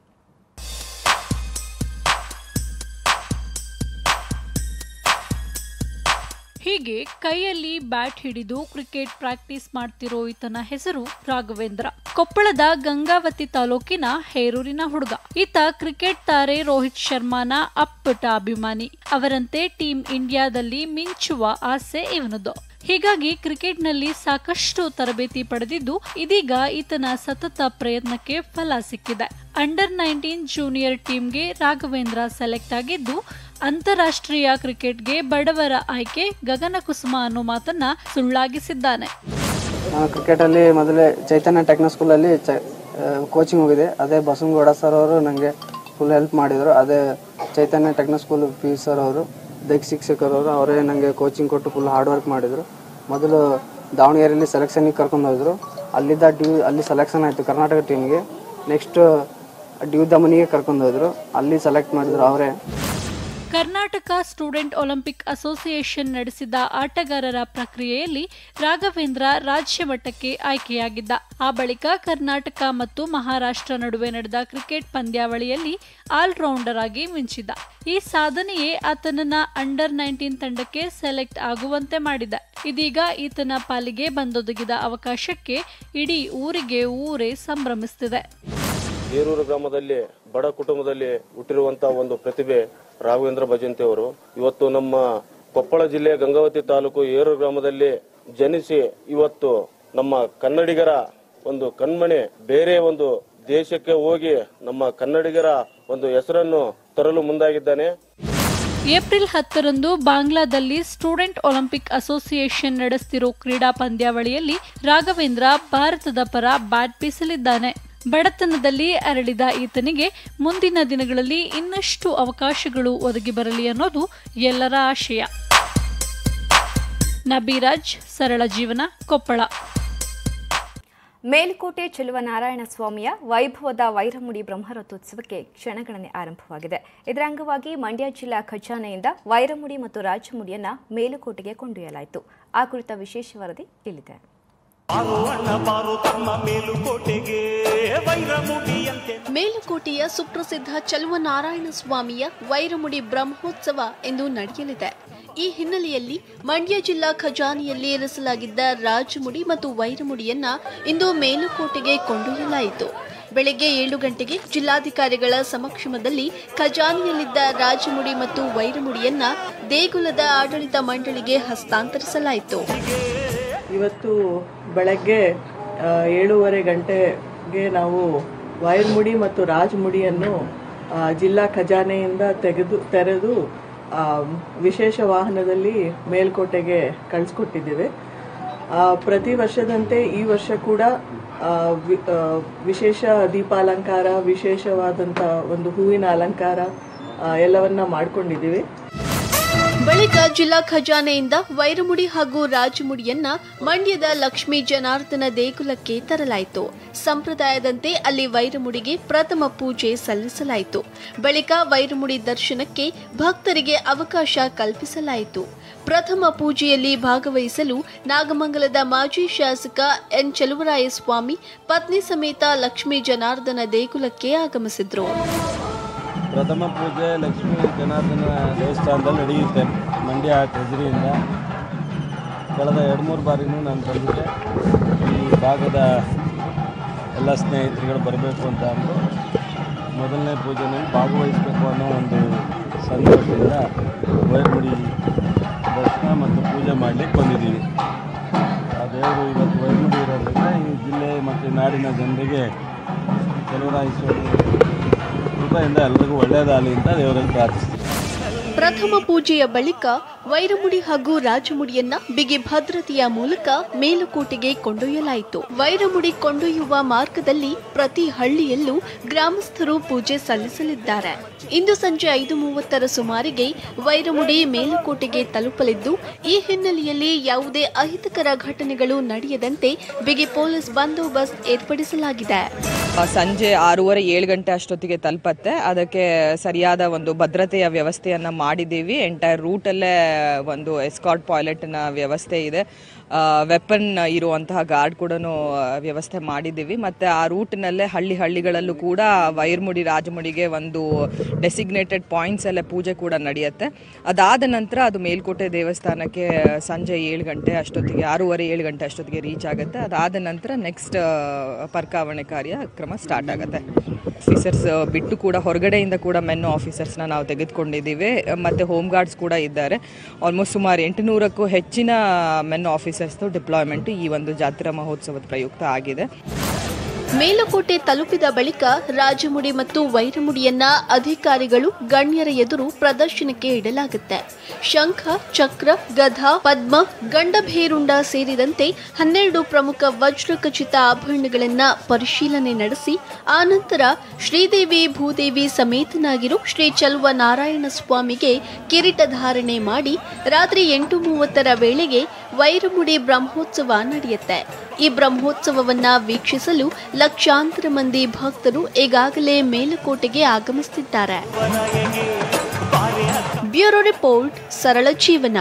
[SPEAKER 9] ಹೀಗೆ ಕೈಯಲ್ಲಿ ಬ್ಯಾಟ್ ಹಿಡಿದು ಕ್ರಿಕೆಟ್ ಪ್ರಾಕ್ಟೀಸ್ ಮಾಡ್ತಿರೋ ಈತನ ಹೆಸರು ರಾಘವೇಂದ್ರ ಕೊಪ್ಪಳದ ಗಂಗಾವತಿ ತಾಲೂಕಿನ ಹೇರೂರಿನ ಹುಡುಗ ಈತ ಕ್ರಿಕೆಟ್ ತಾರೆ ರೋಹಿತ್ ಶರ್ಮಾನ ಅಪ್ಪಟ ಅಭಿಮಾನಿ ಅವರಂತೆ ಟೀಂ ಇಂಡಿಯಾದಲ್ಲಿ ಮಿಂಚುವ ಆಸೆ ಇವನದು ಹೀಗಾಗಿ ಕ್ರಿಕೆಟ್ನಲ್ಲಿ ಸಾಕಷ್ಟು ತರಬೇತಿ ಪಡೆದಿದ್ದು ಇದೀಗ ಈತನ ಸತತ ಪ್ರಯತ್ನಕ್ಕೆ ಫಲ ಸಿಕ್ಕಿದೆ ಅಂಡರ್ ನೈನ್ಟೀನ್ ಜೂನಿಯರ್ ಟೀಮ್ಗೆ ರಾಘವೇಂದ್ರ ಸೆಲೆಕ್ಟ್ ಆಗಿದ್ದು ಅಂತಾರಾಷ್ಟ್ರೀಯ ಕ್ರಿಕೆಟ್ಗೆ ಬಡವರ ಆಯ್ಕೆ ಗಗನ ಕುಸುಮ ಅನ್ನೋ ಮಾತನ್ನ ಸುಳ್ಳಾಗಿಸಿದ್ದಾನೆ
[SPEAKER 10] ಕ್ರಿಕೆಟಲ್ಲಿ ಮೊದಲೇ ಚೈತನ್ಯ ಟೆಕ್ನೋ ಸ್ಕೂಲಲ್ಲಿ ಚ ಕೋಚಿಂಗ್ ಹೋಗಿದೆ ಅದೇ ಬಸವನಗೌಡ ಸರ್ ಅವರು ನನಗೆ ಫುಲ್ ಹೆಲ್ಪ್ ಮಾಡಿದರು ಅದೇ Chaitanya techno school P sir ಅವರು ದೈಹಿಕ ಶಿಕ್ಷಕರವರು ಅವರೇ ನನಗೆ ಕೋಚಿಂಗ್ ಕೊಟ್ಟು ಫುಲ್ ಹಾರ್ಡ್ ವರ್ಕ್ ಮಾಡಿದರು ಮೊದಲು ದಾವಣಗೆರೆಯಲ್ಲಿ ಸೆಲೆಕ್ಷನಿಗೆ ಕರ್ಕೊಂಡು ಹೋದರು ಅಲ್ಲಿದ್ದ ಡ್ಯೂ ಅಲ್ಲಿ ಸೆಲೆಕ್ಷನ್ ಆಯಿತು ಕರ್ನಾಟಕ ಟೀಮ್ಗೆ ನೆಕ್ಸ್ಟ್ ಡ್ಯೂ ದಮನಿಗೆ ಕರ್ಕೊಂಡು ಹೋದ್ರು ಅಲ್ಲಿ ಸೆಲೆಕ್ಟ್ ಮಾಡಿದ್ರು ಅವರೇ
[SPEAKER 9] ಕರ್ನಾಟಕ ಸ್ಟೂಡೆಂಟ್ ಒಲಿಂಪಿಕ್ ಅಸೋಸಿಯೇಷನ್ ನಡೆಸಿದ ಆಟಗಾರರ ಪ್ರಕ್ರಿಯೆಯಲ್ಲಿ ರಾಘವೇಂದ್ರ ರಾಜ್ಯ ಮಟ್ಟಕ್ಕೆ ಆಯ್ಕೆಯಾಗಿದ್ದ ಆ ಬಳಿಕ ಕರ್ನಾಟಕ ಮತ್ತು ಮಹಾರಾಷ್ಟ್ರ ನಡುವೆ ನಡೆದ ಕ್ರಿಕೆಟ್ ಪಂದ್ಯಾವಳಿಯಲ್ಲಿ ಆಲ್ರೌಂಡರ್ ಆಗಿ ಮಿಂಚಿದ ಈ ಸಾಧನೆಯೇ ಆತನನ್ನ ಅಂಡರ್ ನೈನ್ಟೀನ್ ತಂಡಕ್ಕೆ ಸೆಲೆಕ್ಟ್ ಆಗುವಂತೆ ಮಾಡಿದೆ ಇದೀಗ ಈತನ ಪಾಲಿಗೆ ಬಂದೊದಗಿದ ಅವಕಾಶಕ್ಕೆ ಇಡೀ ಊರಿಗೆ ಊರೇ ಸಂಭ್ರಮಿಸುತ್ತಿದೆ
[SPEAKER 11] ಹೇರೂರು ಗ್ರಾಮದಲ್ಲಿ ಬಡ ಕುಟುಂಬದಲ್ಲಿ ಹುಟ್ಟಿರುವಂತಹ ಒಂದು ಪ್ರತಿಭೆ ರಾಘವೇಂದ್ರ ಭಜಂತಿ ಅವರು ಇವತ್ತು ನಮ್ಮ ಕೊಪ್ಪಳ ಜಿಲ್ಲೆಯ ಗಂಗಾವತಿ ತಾಲೂಕು ಹೇರೂರು ಗ್ರಾಮದಲ್ಲಿ ಜನಿಸಿ ಇವತ್ತು ನಮ್ಮ ಕನ್ನಡಿಗರ ಒಂದು ಕಣ್ಮಣೆ ಬೇರೆ ಒಂದು ದೇಶಕ್ಕೆ ಹೋಗಿ ನಮ್ಮ ಕನ್ನಡಿಗರ ಒಂದು ಹೆಸರನ್ನು ತರಲು ಮುಂದಾಗಿದ್ದಾನೆ
[SPEAKER 9] ಏಪ್ರಿಲ್ ಹತ್ತರಂದು ಬಾಂಗ್ಲಾದಲ್ಲಿ ಸ್ಟೂಡೆಂಟ್ ಒಲಿಂಪಿಕ್ ಅಸೋಸಿಯೇಷನ್ ನಡೆಸುತ್ತಿರೋ ಕ್ರೀಡಾ ಪಂದ್ಯಾವಳಿಯಲ್ಲಿ ರಾಘವೇಂದ್ರ ಭಾರತದ ಪರ ಬ್ಯಾಟ್ ಬೀಸಲಿದ್ದಾನೆ ಬಡತನದಲ್ಲಿ ಅರಳಿದ ಈತನಿಗೆ ಮುಂದಿನ ದಿನಗಳಲ್ಲಿ ಇನ್ನಷ್ಟು ಅವಕಾಶಗಳು ಒದಗಿ ಬರಲಿ ಅನ್ನೋದು ಎಲ್ಲರ ಆಶಯ ನಬೀರಾಜ್ ಸರಳ ಜೀವನ ಕೊಪ್ಪಳ
[SPEAKER 1] ಮೇಲುಕೋಟೆ ಚೆಲುವನಾರಾಯಣ ಸ್ವಾಮಿಯ ವೈಭವದ ವೈರಮುಡಿ ಬ್ರಹ್ಮರಥೋತ್ಸವಕ್ಕೆ ಕ್ಷಣಗಣನೆ ಆರಂಭವಾಗಿದೆ ಇದರ ಅಂಗವಾಗಿ ಮಂಡ್ಯ ಜಿಲ್ಲಾ ಖಜಾನೆಯಿಂದ ವೈರಮುಡಿ ಮತ್ತು ರಾಜಮುಡಿಯನ್ನ ಮೇಲುಕೋಟೆಗೆ ಕೊಂಡೊಯ್ಯಲಾಯಿತು ಆ ಕುರಿತ ವಿಶೇಷ ವರದಿ ಇಲ್ಲಿದೆ
[SPEAKER 2] ಮೇಲುಕೋಟೆಯ ಸುಪ್ರಸಿದ್ಧ ಚಲುವನಾರಾಯಣ ಸ್ವಾಮಿಯ ವೈರಮುಡಿ ಬ್ರಹ್ಮೋತ್ಸವ ಎಂದು ನಡೆಯಲಿದೆ ಈ ಹಿನ್ನೆಲೆಯಲ್ಲಿ ಮಂಡ್ಯ ಜಿಲ್ಲಾ ಖಜಾನೆಯಲ್ಲಿ ಇರಿಸಲಾಗಿದ್ದ ರಾಜಮುಡಿ ಮತ್ತು ವೈರಮುಡಿಯನ್ನ ಇಂದು ಮೇಲುಕೋಟೆಗೆ ಕೊಂಡೊಯ್ಯಲಾಯಿತು ಬೆಳಗ್ಗೆ ಏಳು ಗಂಟೆಗೆ ಜಿಲ್ಲಾಧಿಕಾರಿಗಳ ಸಮಕ್ಷಮದಲ್ಲಿ ಖಜಾನೆಯಲ್ಲಿದ್ದ ರಾಜಮುಡಿ ಮತ್ತು ವೈರಮುಡಿಯನ್ನ ದೇಗುಲದ ಆಡಳಿತ ಮಂಡಳಿಗೆ ಹಸ್ತಾಂತರಿಸಲಾಯಿತು
[SPEAKER 12] ಇವತ್ತು ಬೆಳಗ್ಗೆ ಆ, ಏಳೂವರೆ ಗಂಟೆಗೆ ನಾವು ವೈರ್ಮುಡಿ ಮತ್ತು ರಾಜಮುಡಿಯನ್ನು ಆ, ಜಿಲ್ಲಾ ಖಜಾನೆಯಿಂದ ತೆಗೆದು ತೆರೆದು ಆ, ವಿಶೇಷ ವಾಹನದಲ್ಲಿ ಮೇಲ್ಕೋಟೆಗೆ ಕಳಿಸ್ಕೊಟ್ಟಿದ್ದೇವೆ ಆ, ಪ್ರತಿ ವರ್ಷದಂತೆ ಈ ವರ್ಷ ಕೂಡ ಆ, ವಿ- ಆ, ವಿಶೇಷ ದೀಪಾಲಂಕಾರ ವಿಶೇಷವಾದಂಥ ಒಂದು ಹೂವಿನ ಅಲಂಕಾರ ಆ, ಎಲ್ಲವನ್ನ ಮಾಡ್ಕೊಂಡಿದ್ದೀವಿ
[SPEAKER 2] ಬಳಿಕ ಜಿಲ್ಲಾ ಖಜಾನೆಯಿಂದ ವೈರಮುಡಿ ಹಾಗೂ ರಾಜಮುಡಿಯನ್ನ ಮಂಡ್ಯದ ಲಕ್ಷ್ಮೀ ಜನಾರ್ದನ ದೇಗುಲಕ್ಕೆ ತರಲಾಯಿತು ಸಂಪ್ರದಾಯದಂತೆ ಅಲ್ಲಿ ವೈರಮುಡಿಗೆ ಪ್ರಥಮ ಪೂಜೆ ಸಲ್ಲಿಸಲಾಯಿತು ಬಳಿಕ ವೈರಮುಡಿ ದರ್ಶನಕ್ಕೆ ಭಕ್ತರಿಗೆ ಅವಕಾಶ ಕಲ್ಪಿಸಲಾಯಿತು ಪ್ರಥಮ ಪೂಜೆಯಲ್ಲಿ ಭಾಗವಹಿಸಲು ನಾಗಮಂಗಲದ ಮಾಜಿ ಶಾಸಕ ಎನ್ ಚಲುವರಾಯಸ್ವಾಮಿ ಪತ್ನಿ ಸಮೇತ ಲಕ್ಷ್ಮೀ ಜನಾರ್ದನ ದೇಗುಲಕ್ಕೆ ಆಗಮಿಸಿದ್ರು
[SPEAKER 13] ಪ್ರಥಮ ಪೂಜೆ ಲಕ್ಷ್ಮೀ ಜನಾರ್ದನ ದೇವಸ್ಥಾನದಲ್ಲಿ ನಡೆಯುತ್ತೆ ಮಂಡ್ಯ ಟ್ರೆಜರಿಯಿಂದ ಕಳೆದ ಎರಡು ಮೂರು ಬಾರಿನೂ ನಾನು ಬಂದಿದ್ದೆ ಈ ಭಾಗದ ಎಲ್ಲ ಸ್ನೇಹಿತರುಗಳು ಬರಬೇಕು ಅಂತ ಅಂದು ಮೊದಲನೇ ಪೂಜೆನಲ್ಲಿ ಭಾಗವಹಿಸಬೇಕು ಅನ್ನೋ ಒಂದು ಸಂತೋಷದಿಂದ ವೈರ್ಮುಡಿ ದರ್ಶನ ಮತ್ತು ಪೂಜೆ ಮಾಡಲಿಕ್ಕೆ ಬಂದಿದ್ದೀವಿ ಆ ದೇವರು ಇವತ್ತು ವೈರ್ಮುಡಿ ಇರೋದ್ರಿಂದ ಈ ಜಿಲ್ಲೆ ಮತ್ತು ನಾಡಿನ ಜನರಿಗೆ ಚಲುವರಾಯಿಸೋದು ಕೃಪೆಯಿಂದ ಎಲ್ಲರಿಗೂ ಒಳ್ಳೆಯದಾಗಲಿ ಅಂತ ದೇವರಲ್ಲಿ ಪ್ರಾರ್ಥಿಸ್ತೀನಿ
[SPEAKER 2] ಪ್ರಥಮ ಪೂಜೆಯ ಬಳಿಕ ವೈರಮುಡಿ ಹಾಗೂ ರಾಜಮುಡಿಯನ್ನ ಬಿಗಿ ಭದ್ರತೆಯ ಮೂಲಕ ಮೇಲುಕೋಟೆಗೆ ಕೊಂಡೊಯ್ಯಲಾಯಿತು ವೈರಮುಡಿ ಕೊಂಡೊಯ್ಯುವ ಮಾರ್ಗದಲ್ಲಿ ಪ್ರತಿ ಹಳ್ಳಿಯಲ್ಲೂ ಗ್ರಾಮಸ್ಥರು ಪೂಜೆ ಸಲ್ಲಿಸಲಿದ್ದಾರೆ ಇಂದು ಸಂಜೆ ಐದು ಮೂವತ್ತರ ಸುಮಾರಿಗೆ ವೈರಮುಡಿ ಮೇಲುಕೋಟೆಗೆ ತಲುಪಲಿದ್ದು ಈ ಹಿನ್ನೆಲೆಯಲ್ಲಿ ಯಾವುದೇ ಅಹಿತಕರ ಘಟನೆಗಳು ನಡೆಯದಂತೆ ಬಿಗಿ ಪೊಲೀಸ್ ಬಂದೋಬಸ್ತ್ ಏರ್ಪಡಿಸಲಾಗಿದೆ
[SPEAKER 14] ಆ, ಸಂಜೆ ಆರೂವರೆ ಏಳು ಗಂಟೆ ಅಷ್ಟೊತ್ತಿಗೆ ತಲುಪತ್ತೆ ಅದಕ್ಕೆ ಸರಿಯಾದ ಒಂದು ಭದ್ರತೆಯ ವ್ಯವಸ್ಥೆಯನ್ನು ಮಾಡಿದ್ದೀವಿ ಎಂಟೈರ್ ರೂಟಲ್ಲೇ ಒಂದು ಎಸ್ಕಾಟ್ ಪಾಯ್ಲೆಟ್ನ ವ್ಯವಸ್ಥೆ ಇದೆ ವೆಪನ್ ಇರುವಂತಹ ಗಾರ್ಡ್ ಕೂಡ ವ್ಯವಸ್ಥೆ ಮಾಡಿದ್ದೀವಿ ಮತ್ತು ಆ ರೂಟ್ನಲ್ಲೇ ಹಳ್ಳಿ ಹಳ್ಳಿಗಳಲ್ಲೂ ಕೂಡ ವೈರ್ಮುಡಿ ರಾಜಮುಡಿಗೆ ಒಂದು ಡೆಸಿಗ್ನೇಟೆಡ್ ಪಾಯಿಂಟ್ಸ್ ಎಲ್ಲ ಪೂಜೆ ಕೂಡ ನಡೆಯುತ್ತೆ ಅದಾದ ನಂತರ ಅದು ಮೇಲ್ಕೋಟೆ ದೇವಸ್ಥಾನಕ್ಕೆ ಸಂಜೆ ಏಳು ಗಂಟೆ ಅಷ್ಟೊತ್ತಿಗೆ ಆರೂವರೆ ಏಳು ಗಂಟೆ ಅಷ್ಟೊತ್ತಿಗೆ ರೀಚ್ ಆಗುತ್ತೆ ಅದಾದ ನಂತರ ನೆಕ್ಸ್ಟ್ ಪರ್ಕಾವಣೆ ಕಾರ್ಯ ಕ್ರಮ ಸ್ಟಾರ್ಟ್ ಆಗುತ್ತೆ ಆಫೀಸರ್ಸ್ ಬಿಟ್ಟು ಕೂಡ ಹೊರಗಡೆಯಿಂದ ಕೂಡ ಮೆನ್ ಆಫೀಸರ್ಸ್ನ ನಾವು ತೆಗೆದುಕೊಂಡಿದ್ದೀವಿ ಮತ್ತು ಹೋಮ್ ಗಾರ್ಡ್ಸ್ ಕೂಡ ಇದ್ದಾರೆ ಆಲ್ಮೋಸ್ಟ್ ಸುಮಾರು ಎಂಟುನೂರಕ್ಕೂ ಹೆಚ್ಚಿನ ಮೆನ್ ಆಫೀಸರ್ಸ್ದು ಡಿಪ್ಲಾಯ್ಮೆಂಟ್ ಈ ಒಂದು ಜಾತ್ರಾ ಮಹೋತ್ಸವದ ಪ್ರಯುಕ್ತ ಆಗಿದೆ
[SPEAKER 2] ಮೇಲುಕೋಟೆ ತಲುಪಿದ ಬಳಿಕ ರಾಜಮುಡಿ ಮತ್ತು ವೈರಮುಡಿಯನ್ನ ಅಧಿಕಾರಿಗಳು ಗಣ್ಯರ ಎದುರು ಪ್ರದರ್ಶನಕ್ಕೆ ಇಡಲಾಗುತ್ತೆ ಶಂಖ ಚಕ್ರ ಗಧ ಪದ್ಮ ಗಂಡಭೇರುಂಡ ಸೇರಿದಂತೆ ಹನ್ನೆರಡು ಪ್ರಮುಖ ವಜ್ರಖಚಿತ ಆಭರಣಗಳನ್ನ ಪರಿಶೀಲನೆ ನಡೆಸಿ ಆನಂತರ ಶ್ರೀದೇವಿ ಭೂದೇವಿ ಸಮೇತನಾಗಿರೋ ಶ್ರೀ ಚಲುವ ನಾರಾಯಣ ಸ್ವಾಮಿಗೆ ಕಿರೀಟ ಧಾರಣೆ ಮಾಡಿ ರಾತ್ರಿ ಎಂಟು ಮೂವತ್ತರ ವೇಳೆಗೆ ವೈರಮುಡಿ ಬ್ರಹ್ಮೋತ್ಸವ ನಡೆಯುತ್ತೆ ಈ ಬ್ರಹ್ಮೋತ್ಸವವನ್ನ ವೀಕ್ಷಿಸಲು ಲಕ್ಷಾಂತರ ಮಂದಿ ಭಕ್ತರು ಈಗಾಗಲೇ ಮೇಲುಕೋಟೆಗೆ ಆಗಮಿಸುತ್ತಿದ್ದಾರೆ ಬ್ಯೂರೋ ರಿಪೋರ್ಟ್ ಸರಳ ಜೀವನ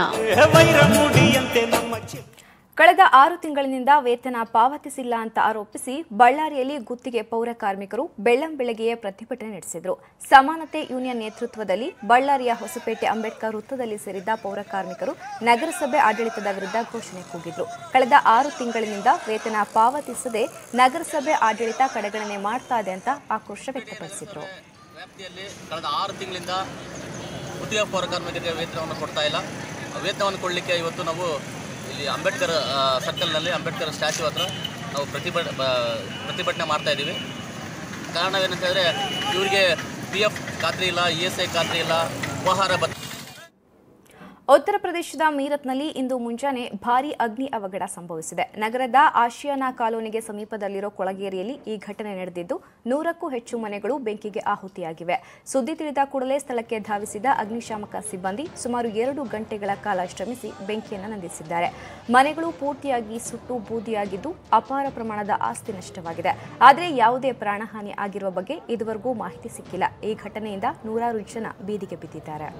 [SPEAKER 1] ಕಳೆದ ಆರು ತಿಂಗಳಿನಿಂದ ವೇತನ ಪಾವತಿಸಿಲ್ಲ ಅಂತ ಆರೋಪಿಸಿ ಬಳ್ಳಾರಿಯಲ್ಲಿ ಗುತ್ತಿಗೆ ಪೌರ ಕಾರ್ಮಿಕರು ಬೆಳ್ಳಂಬೆಳಗ್ಗೆಯೇ ಪ್ರತಿಭಟನೆ ನಡೆಸಿದರು ಸಮಾನತೆ ಯೂನಿಯನ್ ನೇತೃತ್ವದಲ್ಲಿ ಬಳ್ಳಾರಿಯ ಹೊಸಪೇಟೆ ಅಂಬೇಡ್ಕರ್ ವೃತ್ತದಲ್ಲಿ ಸೇರಿದ್ದ ಪೌರ ಕಾರ್ಮಿಕರು ನಗರಸಭೆ ಆಡಳಿತದ ವಿರುದ್ಧ ಘೋಷಣೆ ಕೂಗಿದ್ರು ಕಳೆದ ಆರು ತಿಂಗಳಿನಿಂದ ವೇತನ ಪಾವತಿಸದೆ ನಗರಸಭೆ ಆಡಳಿತ ಕಡೆಗಣನೆ ಮಾಡ್ತಾ ಇದೆ ಅಂತ ಆಕ್ರೋಶ ವ್ಯಕ್ತಪಡಿಸಿದ್ರು
[SPEAKER 15] ವ್ಯಾಪ್ತಿಯಲ್ಲಿ ಕಳೆದ ಆರು ತಿಂಗಳಿಂದ ಉದ್ಯೋಗ ಪೌರ ಕಾರ್ಮಿಕರಿಗೆ ವೇತನವನ್ನು ಕೊಡ್ತಾ ಇಲ್ಲ ವೇತನವನ್ನು ಕೊಡಲಿಕ್ಕೆ ಇವತ್ತು ನಾವು ಇಲ್ಲಿ ಅಂಬೇಡ್ಕರ್ ಆ, ಸರ್ಕಲ್ನಲ್ಲಿ ಅಂಬೇಡ್ಕರ್ ಸ್ಟ್ಯಾಚ್ಯೂ ಹತ್ರ ನಾವು ಪ್ರತಿಭಟ ಬ- ಪ್ರತಿಭಟನೆ ಮಾಡ್ತಾ ಇದ್ದೀವಿ ಕಾರಣವೇನಂತ ಹೇಳಿದ್ರೆ ಇವರಿಗೆ ಪಿ ಎಫ್ ಖಾತ್ರಿ ಇಲ್ಲ ಇ ಎಸ್ ಐ ಖಾತ್ರಿ ಇಲ್ಲ ಉಪಹಾರ ಭತ್ಯೆ
[SPEAKER 1] ಉತ್ತರ ಪ್ರದೇಶದ ಮೀರತ್ನಲ್ಲಿ ಇಂದು ಮುಂಜಾನೆ ಭಾರೀ ಅಗ್ನಿ ಅವಘಡ ಸಂಭವಿಸಿದೆ ನಗರದ ಆಶಿಯಾನಾ ಕಾಲೋನಿಗೆ ಸಮೀಪದಲ್ಲಿರೋ ಕೊಳಗೇರಿಯಲ್ಲಿ ಈ ಘಟನೆ ನಡೆದಿದ್ದು ನೂರಕ್ಕೂ ಹೆಚ್ಚು ಮನೆಗಳು ಬೆಂಕಿಗೆ ಆಹುತಿಯಾಗಿವೆ ಸುದ್ದಿ ತಿಳಿದ ಕೂಡಲೇ ಸ್ಥಳಕ್ಕೆ ಧಾವಿಸಿದ ಅಗ್ನಿಶಾಮಕ ಸಿಬ್ಬಂದಿ ಸುಮಾರು ಎರಡು ಗಂಟೆಗಳ ಕಾಲ ಶ್ರಮಿಸಿ ಬೆಂಕಿಯನ್ನು ನಂದಿಸಿದ್ದಾರೆ ಮನೆಗಳು ಪೂರ್ತಿಯಾಗಿ ಸುಟ್ಟು ಬೂದಿಯಾಗಿದ್ದು ಅಪಾರ ಪ್ರಮಾಣದ ಆಸ್ತಿ ನಷ್ಟವಾಗಿದೆ ಆದರೆ ಯಾವುದೇ ಪ್ರಾಣಹಾನಿ ಆಗಿರುವ ಬಗ್ಗೆ ಇದುವರೆಗೂ ಮಾಹಿತಿ ಸಿಕ್ಕಿಲ್ಲ ಈ ಘಟನೆಯಿಂದ ನೂರಾರು ಜನ ಬೀದಿಗೆ ಬಿದ್ದಿದ್ದಾರೆ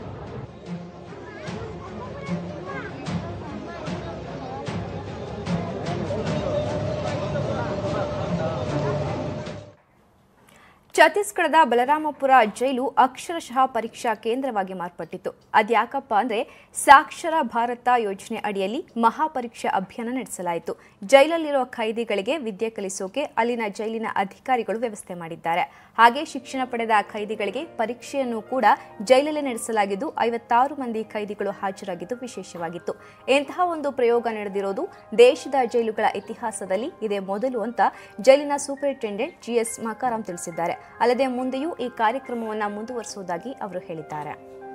[SPEAKER 1] ಛತ್ತೀಸ್ಗಢದ ಬಲರಾಮಪುರ ಜೈಲು ಅಕ್ಷರಶಃ ಪರೀಕ್ಷಾ ಕೇಂದ್ರವಾಗಿ ಮಾರ್ಪಟ್ಟಿತ್ತು ಅದ್ಯಾಕಪ್ಪ ಅಂದ್ರೆ ಸಾಕ್ಷರ ಭಾರತ ಯೋಜನೆ ಅಡಿಯಲ್ಲಿ ಮಹಾಪರೀಕ್ಷೆ ಅಭಿಯಾನ ನಡೆಸಲಾಯಿತು ಜೈಲಲ್ಲಿರುವ ಖೈದಿಗಳಿಗೆ ವಿದ್ಯೆ ಕಲಿಸೋಕೆ ಅಲ್ಲಿನ ಜೈಲಿನ ಅಧಿಕಾರಿಗಳು ವ್ಯವಸ್ಥೆ ಮಾಡಿದ್ದಾರೆ ಹಾಗೆ ಶಿಕ್ಷಣ ಪಡೆದ ಖೈದಿಗಳಿಗೆ ಪರೀಕ್ಷೆಯನ್ನು ಕೂಡ ಜೈಲಲ್ಲೇ ನಡೆಸಲಾಗಿದ್ದು ಐವತ್ತಾರು ಮಂದಿ ಖೈದಿಗಳು ಹಾಜರಾಗಿದ್ದು ವಿಶೇಷವಾಗಿತ್ತು ಇಂತಹ ಒಂದು ಪ್ರಯೋಗ ನಡೆದಿರೋದು ದೇಶದ ಜೈಲುಗಳ ಇತಿಹಾಸದಲ್ಲಿ ಇದೇ ಮೊದಲು ಅಂತ ಜೈಲಿನ ಸೂಪರಿಂಟೆಂಡೆಂಟ್ ಜಿಎಸ್ ಮಕಾರಾಂ ತಿಳಿಸಿದ್ದಾರೆ ಅಲ್ಲದೆ ಮುಂದೆಯೂ ಈ ಕಾರ್ಯಕ್ರಮವನ್ನು ಮುಂದುವರಿಸುವುದಾಗಿ ಅವರು ಹೇಳಿದ್ದಾರೆ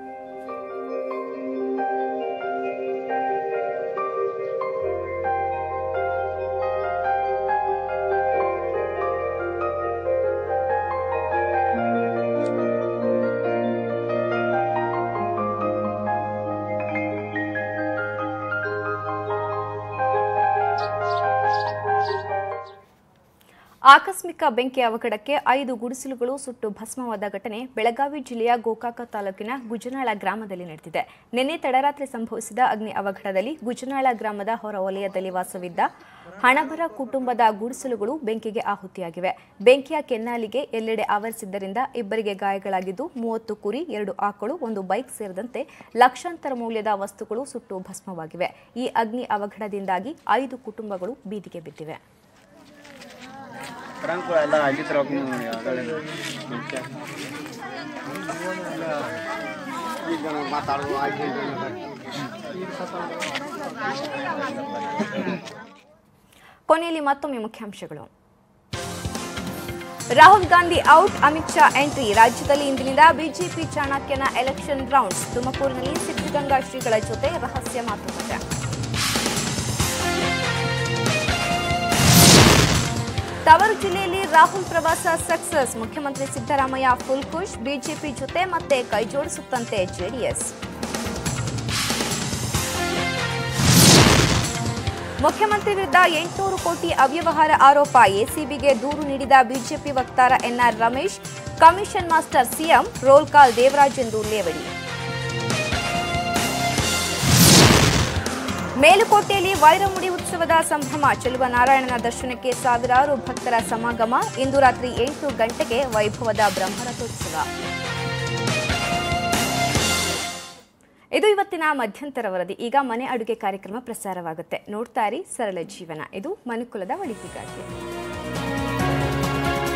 [SPEAKER 1] ಆಕಸ್ಮಿಕ ಬೆಂಕಿ ಅವಘಡಕ್ಕೆ ಐದು ಗುಡಿಸಲುಗಳು ಸುಟ್ಟು ಭಸ್ಮವಾದ ಘಟನೆ ಬೆಳಗಾವಿ ಜಿಲ್ಲೆಯ ಗೋಕಾಕ ತಾಲೂಕಿನ ಗುಜನಾಳ ಗ್ರಾಮದಲ್ಲಿ ನಡೆದಿದೆ ನಿನ್ನೆ ತಡರಾತ್ರಿ ಸಂಭವಿಸಿದ ಅಗ್ನಿ ಅವಘಡದಲ್ಲಿ ಗುಜನಾಳ ಗ್ರಾಮದ ಹೊರ ವಲಯದಲ್ಲಿ ವಾಸವಿದ್ದ ಹಣಬರ ಕುಟುಂಬದ ಗುಡಿಸಲುಗಳು ಬೆಂಕಿಗೆ ಆಹುತಿಯಾಗಿವೆ ಬೆಂಕಿಯ ಕೆನ್ನಾಲಿಗೆ ಎಲ್ಲೆಡೆ ಆವರಿಸಿದ್ದರಿಂದ ಇಬ್ಬರಿಗೆ ಗಾಯಗಳಾಗಿದ್ದು ಮೂವತ್ತು ಕುರಿ ಎರಡು ಆಕಳು ಒಂದು ಬೈಕ್ ಸೇರಿದಂತೆ ಲಕ್ಷಾಂತರ ಮೌಲ್ಯದ ವಸ್ತುಗಳು ಸುಟ್ಟು ಭಸ್ಮವಾಗಿವೆ ಈ ಅಗ್ನಿ ಅವಘಡದಿಂದಾಗಿ ಐದು ಕುಟುಂಬಗಳು ಬೀದಿಗೆ ಬಿದ್ದಿವೆ
[SPEAKER 16] ಫ್ರಾಂಕ್ ಎಲ್ಲ ಅಲ್ಲಿ ತರಬೇಕು
[SPEAKER 1] ಕೊನೆಯಲ್ಲಿ ಮತ್ತೊಮ್ಮೆ ಮುಖ್ಯಾಂಶಗಳು ರಾಹುಲ್ ಗಾಂಧಿ ಔಟ್ ಅಮಿತ್ ಶಾ ಎಂಟ್ರಿ ರಾಜ್ಯದಲ್ಲಿ ಇಂದಿನಿಂದ ಬಿಜೆಪಿ ಚಾಣಕ್ಯನ ಎಲೆಕ್ಷನ್ ರೌಂಡ್ಸ್ ತುಮಕೂರಿನಲ್ಲಿ ಸಿದ್ಧಗಂಗಾ ಶ್ರೀಗಳ ಜೊತೆ ರಹಸ್ಯ ಮಾತುಕತೆ ತವರು ಜಿಲ್ಲೆಯಲ್ಲಿ ರಾಹುಲ್ ಪ್ರವಾಸ ಸಕ್ಸಸ್ ಮುಖ್ಯಮಂತ್ರಿ ಸಿದ್ದರಾಮಯ್ಯ ಫುಲ್ ಖುಷ್ ಬಿಜೆಪಿ ಜೊತೆ ಮತ್ತೆ ಕೈಜೋಡಿಸುತ್ತಂತೆ ಜೆಡಿಎಸ್ ಮುಖ್ಯಮಂತ್ರಿ ವಿರುದ್ಧ ಎಂಟುನೂರು ಕೋಟಿ ಅವ್ಯವಹಾರ ಆರೋಪ ಎಸಿಬಿಗೆ ದೂರು ನೀಡಿದ ಬಿಜೆಪಿ ವಕ್ತಾರ NR Ramesh commission master CM roll call Devaraj ಎಂದು ಲೇವಡಿ ಮೇಲುಕೋಟೆಯಲ್ಲಿ ವೈರಮುಡಿ ಉತ್ಸವದ ಸಂಭ್ರಮ ಚೆಲುವ ನಾರಾಯಣನ ದರ್ಶನಕ್ಕೆ ಸಾವಿರಾರು ಭಕ್ತರ ಸಮಾಗಮ ಇಂದು ರಾತ್ರಿ ಎಂಟು ಗಂಟೆಗೆ ವೈಭವದ ಬ್ರಹ್ಮರಥೋತ್ಸವ ಇದು ಇವತ್ತಿನ ಮಧ್ಯಂತರ ವರದಿ ಈಗ ಮನೆ ಅಡುಗೆ ಕಾರ್ಯಕ್ರಮ ಪ್ರಸಾರವಾಗುತ್ತೆ ನೋಡ್ತಾ ಇರಿ ಸರಳ ಜೀವನ ಇದು ಮನುಕುಲದ ಒಳಿತಿಗಾಗಿ